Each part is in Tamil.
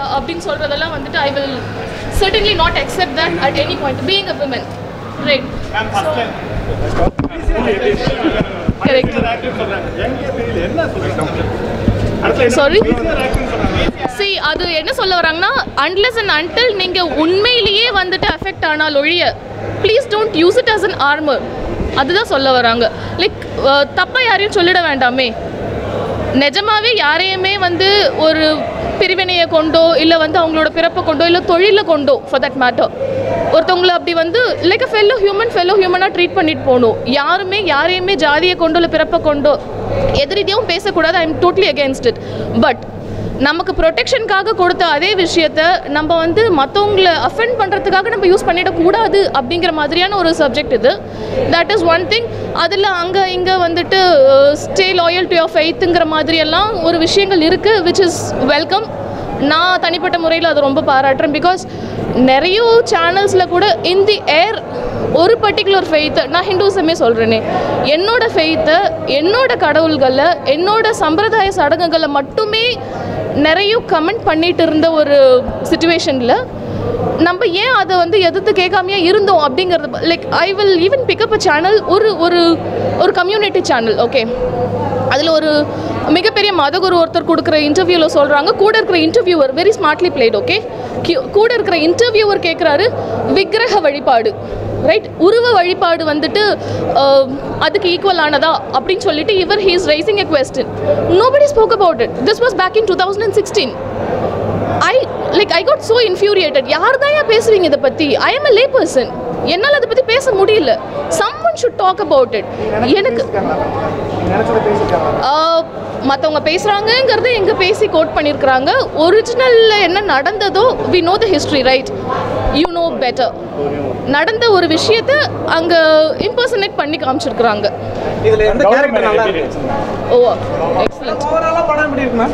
அப்படின்னு சொல்றதெல்லாம் வந்துட்டு I will certainly not accept that at any point being a woman right correct Sorry? see அது என்ன சொல்ல வராங்கன்னா unless and until நீங்க உண்மையிலேயே வந்துட்டு அஃபெக்ட் ஆனால் ஒழிய please don't use it as an armor அதுதான் சொல்ல வராங்க லைக் தப்பாக யாரையும் சொல்லிட வேண்டாமே நிஜமாவே யாரையுமே வந்து ஒரு பிரிவினையை கொண்டோ இல்லை வந்து அவங்களோட பிறப்பை கொண்டோ இல்லை தொழிலை கொண்டோ ஃபார் தட் மேட்டர் ஒருத்தவங்களை அப்படி வந்து like a fellow human fellow ஹியூமனாக ட்ரீட் பண்ணிட்டு போகணும் யாருமே யாரையுமே ஜாதியை கொண்டோ இல்லை பிறப்பை கொண்டோ எதிரிதியாவும் பேசக்கூடாது I am totally against it but நமக்கு ப்ரொடெக்ஷனுக்காக கொடுத்த அதே விஷயத்த நம்ம வந்து மற்றவங்களை அஃபெண்ட் பண்ணுறதுக்காக நம்ம யூஸ் பண்ணிடக்கூடாது அப்படிங்கிற மாதிரியான ஒரு சப்ஜெக்ட் இது தட் இஸ் ஒன் திங் அதில் அங்கே இங்கே வந்துட்டு ஸ்டே லாயல் டு யோர் ஃபெய்த்துங்கிற மாதிரியெல்லாம் ஒரு விஷயங்கள் இருக்குது விச் இஸ் வெல்கம் நான் தனிப்பட்ட முறையில் அதை ரொம்ப பாராட்டுறேன் பிகாஸ் நிறைய சேனல்ஸில் கூட இன் தி ஏர் ஒரு பர்டிகுலர் ஃபெய்த்தை நான் ஹிந்துசமே சொல்கிறேனே என்னோட ஃபெய்த்தை என்னோட கடவுள்களை என்னோட சம்பிரதாய சடங்குகளை மட்டுமே நிறைய கமெண்ட் பண்ணிட்டு இருந்த ஒரு சுச்சுவேஷனில் நம்ம ஏன் அதை வந்து எதிர்த்து கேட்காமையே இருந்தோம் அப்படிங்கிறது like I will even pick up a channel ஒரு ஒரு ஒரு கம்யூனிட்டி சேனல் ஓகே அதில் ஒரு மிகப்பெரிய மதகுரு ஒருத்தர் கொடுக்குற இன்டர்வியூவில் சொல்கிறாங்க கூட இருக்கிற interviewer very smartly played okay கூட இருக்கிற இன்டர்வியூவர் கேட்குறாரு விக்கிரக வழிபாடு ரைட் உருவ வழிபாடு வந்துட்டு அஹ், அதுக்கு ஈக்குவல் ஆனதா அப்படின்னு சொல்லிட்டு இவர் he is raising a question nobody spoke about it this was back in two thousand and sixteen I like I got so infuriated யார் தான் ஏன் பேசுவீங்க இதை பற்றி I am a Leh person என்னால் அதை பற்றி பேச முடியல someone should talk about it எனக்கு மற்றவங்க பேசுகிறாங்கங்கிறத எங்கே பேசி கோட் பண்ணியிருக்கிறாங்க ஒரிஜினலில் என்ன நடந்ததோ we know the history right you know better நடந்த ஒரு விஷயத்த அங்கே இம்பர்சனேட் பண்ணி காமிச்சிருக்கிறாங்க இதுல எந்த கேரக்டர் நல்லா இருக்கு ஓ எக்ஸலண்ட் ஓவராலா படம் எப்படி இருக்குமா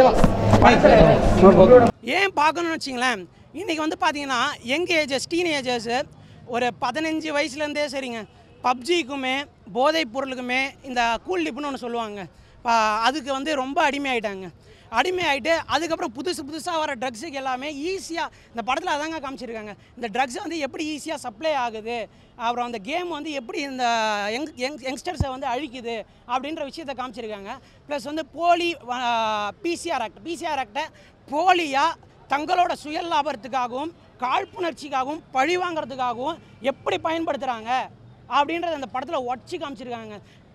ஏன் பார்க்கணும்னு வச்சிங்களேன் இன்றைக்கி வந்து பார்த்தீங்கன்னா யங் ஏஜஸ் டீன் ஏஜஸ் ஒரு பதினஞ்சு வயசுலேருந்தே சரிங்க பப்ஜிக்குமே போதைப் பொருளுக்குமே இந்த கூல் லிப்புன்னு ஒன்று சொல்லுவாங்க பா- அதுக்கு வந்து ரொம்ப அடிமையாயிட்டாங்க அடிமையாயிட்டு அதுக்கப்புறம் புதுசு புதுசாக வர ட்ரக்ஸுக்கு எல்லாமே ஈஸியாக இந்த படத்தில் அதாங்க காமிச்சிருக்காங்க இந்த ட்ரக்ஸ் வந்து எப்படி ஈஸியாக சப்ளை ஆகுது அப்புறம் அந்த கேம் வந்து எப்படி இந்த யங் யங் யங்ஸ்டர்ஸை வந்து அழிக்குது அப்படின்ற விஷயத்தை காமிச்சிருக்காங்க ப்ளஸ் வந்து போலி பிசிஆர் ஆக்ட் பிசிஆர் ஆக்டை போலியாக தங்களோட சுய லாபத்துக்காகவும் காழ்ப்புணர்ச்சிக்காகவும் பழி வாங்குறதுக்காகவும் எப்படி பயன்படுத்துகிறாங்க அப்படின்றத அந்த படத்தில் உடச்சி காமிச்சிருக்காங்க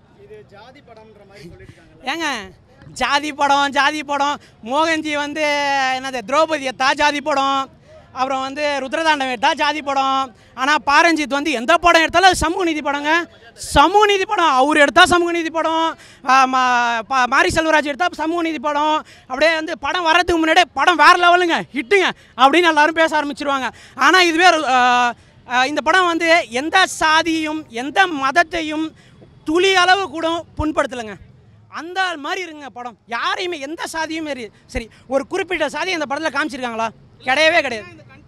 ஏங்க ஜாதி படம் ஜாதி படம் மோகன்ஜி வந்து என்னது திரௌபதி எத்தா ஜாதி படம் அப்புறம் வந்து ருத்ரதாண்டம் எடுத்தா ஜாதி படம் ஆனால் பாரஞ்சித் வந்து எந்த படம் எடுத்தாலும் அது சமூக நீதி படங்க சமூக நீதி படம் அவர் எடுத்தால் சமூக நீதி படம் ஆ, மா- பா- மாரி செல்வராஜ் எடுத்தால் சமூக நீதி படம் அப்படியே வந்து படம் வர்றதுக்கு முன்னாடியே படம் வேறு லெவலுங்க ஹிட்டுங்க அப்படின்னு எல்லாரும் பேச ஆரம்பிச்சிருவாங்க ஆனால் இதுவே ஒரு, ஆ, ஆ, இந்த படம் வந்து எந்த சாதியும் எந்த மதத்தையும் துளி அளவு கூட புண்படுத்தலைங்க அந்த மாதிரி இருங்க படம் யாரையுமே எந்த சாதியும் சரி சரி ஒரு குறிப்பிட்ட சாதியை அந்த படத்தில் காமிச்சிருக்காங்களா கிடையவே கிடையாது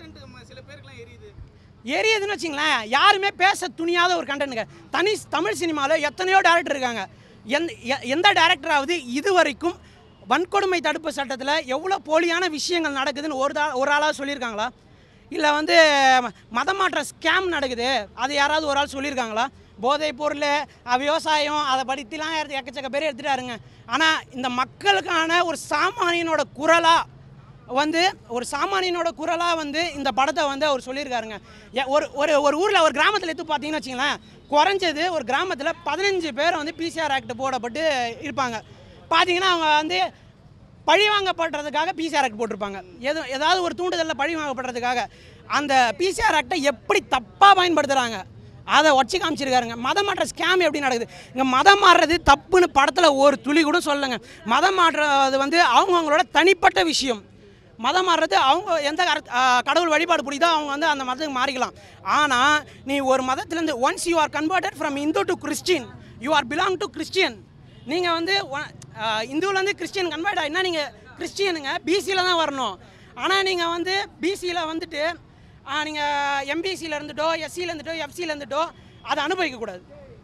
எரியுதுன்னு வச்சிங்களேன் யாருமே பேச துணியாத ஒரு கண்டென்ட்டுங்க தனி தமிழ் சினிமாவில் எத்தனையோ டேரக்டர் இருக்காங்க எந்த எ- எந்த டேரக்டராவது இது வரைக்கும் வன்கொடுமை தடுப்பு சட்டத்தில் எவ்வளோ போலியான விஷயங்கள் நடக்குதுன்னு ஒரு தா ஒரு ஆளாவது சொல்லியிருக்காங்களா இல்லை வந்து மதம் மாற்ற ஸ்கேம் நடக்குது அது யாராவது ஒரு ஆள் சொல்லியிருக்காங்களா போதைப் பொருள் அஹ், விவசாயம் அதை படுத்திலாம் எடுத்து எக்கச்சக்க பேர் எடுத்துட்டாருங்க ஆனால் இந்த மக்களுக்கான ஒரு சாமானியனோட குரலாக வந்து ஒரு சாமானியனோட குரலாக வந்து இந்த படத்தை வந்து அவர் சொல்லியிருக்காருங்க ஏ- ஒரு ஒரு ஒரு ஊரில் ஒரு கிராமத்தில் எடுத்து பார்த்தீங்கன்னு வச்சிங்களேன் குறைஞ்சது ஒரு கிராமத்தில் பதினஞ்சு பேர் வந்து பிசிஆர் ஆக்ட் போடப்பட்டு இருப்பாங்க பார்த்தீங்கன்னா அவங்க வந்து பழி வாங்கப்படுறதுக்காக பிசிஆர் ஆக்ட் போட்டிருப்பாங்க எது ஏதாவது ஒரு தூண்டுதலில் பழி வாங்கப்படுறதுக்காக அந்த பிசிஆர் ஆக்டை எப்படி தப்பாக பயன்படுத்துகிறாங்க அதை வச்சு காமிச்சிருக்காருங்க மதம் மாற்ற ஸ்கேம் எப்படி நடக்குது இங்கே மதம் மாறுறது தப்புன்னு படத்தில் ஒரு துளி கூட சொல்லுங்க மதம் மாற்றுறது வந்து அவங்கவுங்களோட தனிப்பட்ட விஷயம் மதம் மாறுறது அவங்க எந்த கர- ஆ, கடவுள் வழிபாடு பிடிக்குதோ அவங்க வந்து அந்த மதத்துக்கு மாறிக்கலாம் ஆனால் நீ ஒரு மதத்துலேருந்து once you are converted from Hindu to Christian you are belong to Christian நீங்கள் வந்து ஒ- ஆ, இந்துவிலேருந்து கிறிஸ்டியன் கன்வெர்ட் ஆகினா நீங்கள் கிறிஸ்டியனுங்க பிசியில் தான் வரணும் ஆனால் நீங்கள் வந்து பிசியில் வந்துட்டு நீங்கள் எம்பிசியில் இருந்துட்டோ எஸ்சியில் இருந்துட்டோ எஃப்சியில் இருந்துட்டோ அதை அனுபவிக்கக்கூடாது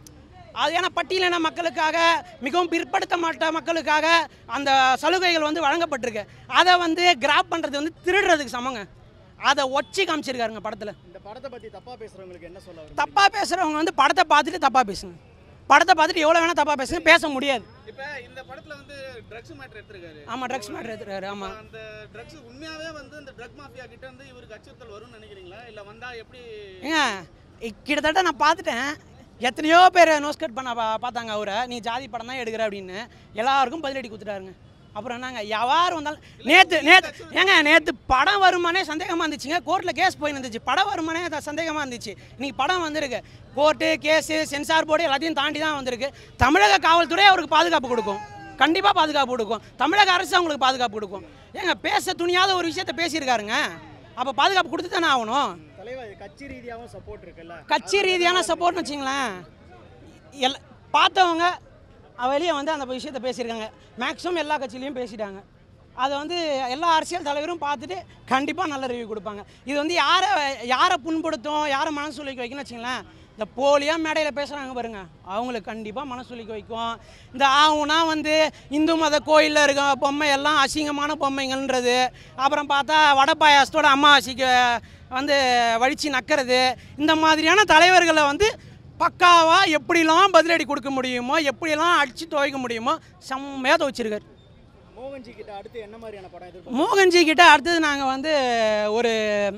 அது ஏன்னா பட்டியலின மக்களுக்காக மிகவும் பிற்படுத்தப்பட்ட மக்களுக்காக அந்த சலுகைகள் வந்து வழங்கப்பட்டிருக்கு அதை வந்து கிராப் பண்ணுறது வந்து திருடுறதுக்கு சமங்க அதை ஒச்சி காமிச்சிருக்காருங்க படத்தில் இந்த படத்தை பத்தி தப்பா பேசுறவங்களுக்கு என்ன சொல்ல வரும் தப்பாக பேசுகிறவங்க வந்து படத்தை பார்த்துட்டு தப்பாக பேசுங்க படத்தை பார்த்துட்டு எவ்வளோ வேணால் தப்பாக பேசுங்க பேச முடியாது இப்ப இந்த படத்துல வந்து ட்ரக்ஸ் மேட்டர் எடுத்திருக்காரு ஆமாம் ட்ரக்ஸ் மேட்ரு எடுத்துருக்காரு ஆமாம் அந்த ட்ரக்ஸ் உண்மையாவே வந்து இந்த ட்ரக் மாஃபியா கிட்ட இருந்து இவருக்கு அச்சுறுத்தல் வரும்னு நினைக்கிறீங்களா இல்ல வந்தா எப்படி ஏங்க இ- கிட்டத்தட்ட நான் பார்த்துட்டேன் எத்தனையோ பேர் நோஸ்கட் பண்ண பா பார்த்தாங்க அவரை நீ ஜாதி படம் தான் எடுக்கிற அப்படின்னு எல்லாருக்கும் பதிலடி கொடுத்துட்டாருங்க அப்புறம் என்னங்க யார் வந்தாலும் நேற்று நேற்று ஏங்க நேற்று படம் வருமானே சந்தேகமாக இருந்துச்சுங்க கோர்ட்டில் கேஸ் போய் இருந்துச்சு படம் வருமானே அது சந்தேகமாக இருந்துச்சு இன்னைக்கு படம் வந்திருக்கு கோர்ட்டு கேஸு சென்சார் போர்டு எல்லாத்தையும் தாண்டி தான் வந்திருக்கு தமிழக காவல்துறை அவருக்கு பாதுகாப்பு கொடுக்கும் கண்டிப்பாக பாதுகாப்பு கொடுக்கும் தமிழக அரசு அவங்களுக்கு பாதுகாப்பு கொடுக்கும் ஏங்க பேச துணியாத ஒரு விஷயத்த பேசியிருக்காருங்க அப்போ பாதுகாப்பு கொடுத்து தானே ஆகணும் தலைவர் இது கட்சி ரீதியாகவும் சப்போர்ட் இருக்குல்ல கட்சி ரீதியான சப்போர்ட்னு வச்சிங்களேன் எல் பார்த்தவங்க வெளியே வந்து அந்த விஷயத்த பேசியிருக்காங்க மேக்ஸிமம் எல்லா கட்சியிலையும் பேசிட்டாங்க அதை வந்து எல்லா அரசியல் தலைவரும் பார்த்துட்டு கண்டிப்பாக நல்ல ரிவ்யூ கொடுப்பாங்க இது வந்து யாரை யாரை புண்படுத்தும் யாரை மனசு சொல்லிக்க வைக்கணும்னு வச்சிங்களேன் இந்த போலியாக மேடையில் பேசுகிறாங்க பாருங்க அவங்களுக்கு கண்டிப்பாக மனசு சொல்லிக்க வைக்கும் இந்த ஆவுனா வந்து இந்து மத கோயிலில் இருக்க பொம்மை எல்லாம் அசிங்கமான பொம்மைங்கன்றது அப்புறம் பார்த்தா வடை பாயாசத்தோட அம்மாவாசைக்கு வந்து வழிச்சு நக்கிறது இந்த மாதிரியான தலைவர்களை வந்து பக்காவாக எப்படிலாம் பதிலடி கொடுக்க முடியுமோ எப்படிலாம் அடித்து துவைக்க முடியுமோ செம்மையாக துவைச்சிருக்காரு மோகன்ஜி கிட்ட அடுத்து என்ன மாதிரியான படம் எதிர்பார்க்க மோகன்ஜி கிட்ட அடுத்தது நாங்கள் வந்து ஒரு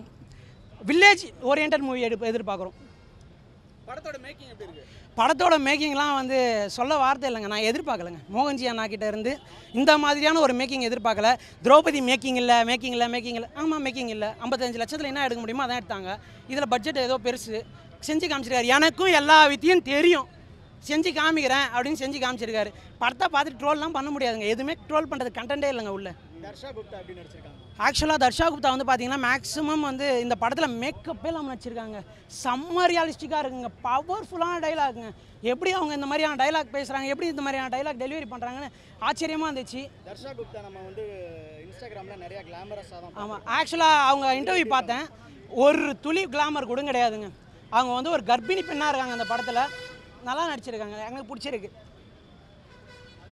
வில்லேஜ் ஓரியன்ட் மூவி எடுப்பு எதிர்பார்க்குறோம் படத்தோட மேக்கிங் எப்படி இருக்கு படத்தோட மேக்கிங்லாம் வந்து சொல்ல வார்த்தை இல்லைங்க நான் எதிர்பார்க்கலைங்க மோகன்ஜி அண்ணா கிட்ட இருந்து இந்த மாதிரியான ஒரு மேக்கிங் எதிர்பார்க்கல திரௌபதி மேக்கிங் இல்லை மேக்கிங் இல்லை மேக்கிங் இல்லை ஆமாம் மேக்கிங் இல்லை ஐம்பத்தஞ்சு லட்சத்தில் என்ன எடுக்க முடியுமோ அதான் எடுத்தாங்க இதில் பட்ஜெட் ஏதோ பெருசு செஞ்சு காமிச்சிருக்காரு எனக்கும் எல்லா வித்தியும் தெரியும் செஞ்சு காமிக்கிறேன் அப்படின்னு செஞ்சு காமிச்சிருக்காரு படத்தை பார்த்துட்டு ட்ரோல்லாம் பண்ண முடியாதுங்க எதுவுமே ட்ரோல் பண்ணுறது கண்டென்ட்டே இல்லைங்க உள்ள தர்ஷா குப்தா எப்படி நடிச்சிருக்காங்க ஆக்சுவலாக தர்ஷா குப்தா வந்து பார்த்தீங்கன்னா மேக்ஸிமம் வந்து இந்த படத்தில் மேக்கப்பே இல்லாமல் நடிச்சிருக்காங்க செம்ம ரியாலிஸ்டிக்காக இருக்குங்க பவர்ஃபுல்லான டைலாக்குங்க எப்படி அவங்க இந்த மாதிரியான டைலாக் பேசுகிறாங்க எப்படி இந்த மாதிரியான டைலாக் டெலிவரி பண்ணுறாங்கன்னு ஆச்சரியமாக இருந்துச்சு தர்ஷா குப்தா நம்ம வந்து இன்ஸ்டாகிராம்ல நிறைய கிளாமரஸாக தான் ஆமாம் ஆக்சுவலாக அவங்க இன்டர்வியூ பார்த்தேன் ஒரு துளி கிளாமர் கூட கிடையாதுங்க அவங்க வந்து ஒரு கர்ப்பிணி பெண்ணாக இருக்காங்க அந்த படத்தில் நல்லா நடிச்சிருக்காங்க எனக்கு பிடிச்சிருக்கு